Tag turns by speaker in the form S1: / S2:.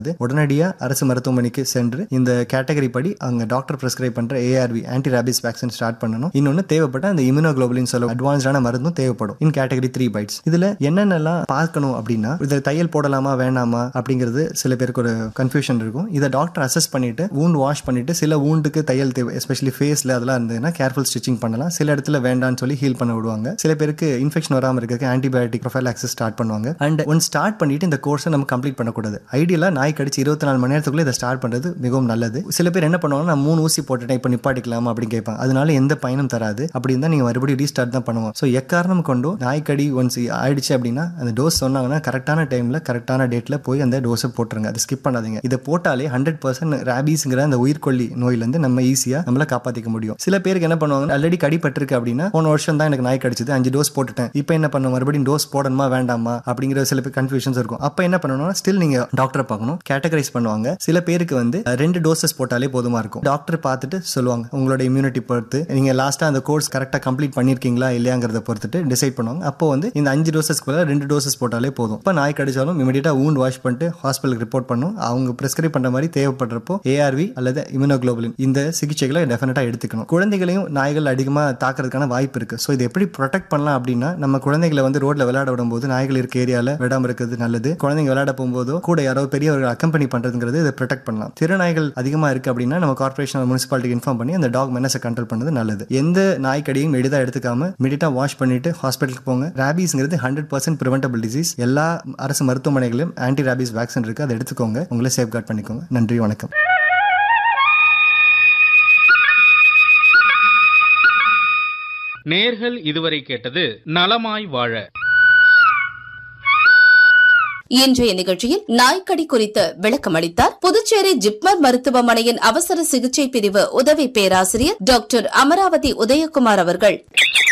S1: உடனடியா அரசு மருத்துவமனைக்கு சென்று இந்த கேட்டகரி படி அங்க டாக்டர் பிரிஸ்கிரைப் பண்ற ARV anti rabies vaccine start பண்ணணும் இன்னொன்னு தேவைப்பட்ட அந்த இம்யூனோகுளோபுலின் சொல்ல அட்வான்ஸ்டான மருந்தும் தேவைப்படும் இன் கேட்டகரி த்ரீ பைட்ஸ் இதுல என்னென்னலாம் பார்க்கணும் அப்படின்னா இதை தையல் போடலாமா வேணாமா அப்படிங்கிறது சில பேருக்கு ஒரு கன்ஃபியூஷன் இருக்கும் இதை டாக்டர் அசஸ் பண்ணிட்டு wound வாஷ் பண்ணிட்டு சில woundக்கு தையல் தேவை எஸ்பெஷலி ஃபேஸ்ல அதெல்லாம் இருந்ததுன்னா கேர்ஃபுல் ஸ்டிச்சிங் பண்ணலாம் சில இடத்துல வேண்டாம்னு சொல்லி ஹீல் பண்ண விடுவாங்க சில பேருக்கு இன்ஃபெக்ஷன் வராம இருக்கிறதுக்கு ஆன்டிபயோட்டிக் ப்ரொஃபைல் ஆக்சஸ் ஸ்டார்ட் பண்ணுவாங்க அண்ட் ஒன் ஸ்டார்ட் பண்ணிட்டு இந்த கோர்ஸை நம்ம கம்ப்ளீட் பண்ணக்கூடாது ஐடியலா நாய் கடிச்சு இருபத்தி நாலு மணி நேரத்துக்குள்ள இதை ஸ்டார்ட் பண்றது மிகவும் நல்லது சில பேர் என்ன பண்ணுவாங்கன்னா நான் மூணு ஊசி போட்டுட்டேன் இப்போ நிப்பாட்டிக்கலாமா அப்படின்னு கேட்பாங்க அதனால எந்த பயனும் தராது அப்படி இருந்தால் நீங்க மறுபடியும் ரீஸ்டார்ட் தான் பண்ணுவோம் ஸோ எக்காரணம் கொண்டும் நாய்க்கடி ஒன்ஸ் ஆயிடுச்சு அப்படின்னா அந்த டோஸ் சொன்னாங்கன்னா கரெக்டான டைம்ல கரெக்டான டேட்ல போய் அந்த டோஸை போட்டுருங்க அதை ஸ்கிப் பண்ணாதீங்க இதை போட்டாலே ஹண்ட்ரட் பர்சன்ட் ரேபீஸ்ங்கிற அந்த உயிர்கொல்லி நோயிலேருந்து நம்ம ஈஸியாக நம்மள காப்பாற்றிக்க முடியும் சில பேருக்கு என்ன பண்ணுவாங்க ஆல்ரெடி கடிப்பட்டிருக்கு அப்படின்னா போன வருஷம் தான் எனக்கு நாய் கடிச்சது அஞ்சு டோஸ் போட்டுட்டேன் இப்போ என்ன பண்ணும் மறுபடியும் டோஸ் போடணுமா வேண்டாமா அப்படிங்கிற சில பேர் கன்ஃபியூஷன்ஸ் இருக்கும் அப்போ என்ன பண்ணணும்னா ஸ்டில் நீங்க டாக்டரை பார்க்கணும் கேட்டகரைஸ் பண்ணுவாங்க சில பேருக்கு வந்து அஹ், ரெண்டு டோசஸ் போட்டாலே போதுமா இருக்கும் டாக்டர் பார்த்துட்டு சொல்லுவாங்க உங்களோட இம்யூனிட்டி பொறுத்து நீங்க லாஸ்டா அந்த கோர்ஸ் கரெக்டாக கம்ப்ளீட் பண்ணிருக்கீங்களா இல்லையாங்கிறத பொறுத்துட்டு டிசைட் பண்ணுவாங்க அப்போ வந்து இந்த அஞ்சு டோசஸ்க்கு பதிலா ரெண்டு டோசஸ் போட்டாலே போதும் இப்போ நாய் கடிச்சாலும் இமீடியட்டா wound வாஷ் பண்ணிட்டு ஹாஸ்பிட்டலுக்கு ரிப்போர்ட் பண்ணும் அவங்க பிரிஸ்கிரைப் பண்ற மாதிரி தேவைப்படுறப்போ ஏஆர்வி அல்லது இம்யூனோகுளோபுலின் இந்த சிகிச்சைகளை டெஃபினட்டா எடுத்துக்கணும் குழந்தைகளையும் நாய்கள் அதிகமா தாக்குறதுக்கான வாய்ப்பு இருக்கு ஸோ இதை எப்படி ப்ரொடெக்ட் பண்ணலாம் அப்படின்னா நம்ம குழந்தைகளை வந்து ரோட்ல விளையாட விடும்போது நாய்கள் இருக்க ஏரியால விடாம இருக்கிறது நல்லது குழந்தைங்க விளையாட போகும்போதோ கூட யாரோ பெரியவர்கள் அக்கம்பெனி பண்றதுங்கிறது இதை ப்ரொடெக்ட் பண்ணலாம் திருநாய்கள் அதிகமா இருக்கு அப்படின்னா நம்ம கார்பரேஷன் முனிசிபாலிட்டிக்கு இன்ஃபார்ம் பண்ணி அந்த டாக் மெனஸை கண்ட்ரோல் பண்ணது நல்லது எந்த நாய்க்கடியும் எளிதாக எடுத்துக்காம இமீடியட்டா வாஷ் பண்ணிட்டு ஹாஸ்பிட்டலுக்கு போங்க ரேபீஸ்ங்கிறது ஹண்ட்ரட் பர்சன்ட் ப்ரிவென்டபிள் டிசீஸ் எல்லா அரசு மருத்துவமனைகளிலும் ஆன்டி ரேபீஸ் வேக்சின் இருக்கு அதை எடுத்துக்கோங்க உங்களை சேஃப்கார்ட் பண்ணிக்கோங்க நன்றி வணக்கம்
S2: நேர்கள் இதுவரை கேட்டது நலமாய் வாழ
S3: இன்றைய நிகழ்ச்சியில் நாய்க்கடி குறித்து விளக்கம் அளித்தார் புதுச்சேரி ஜிப்மர் மருத்துவமனையின் அவசர சிகிச்சை பிரிவு உதவி பேராசிரியர் டாக்டர் அமராவதி உதயகுமார் அவர்கள்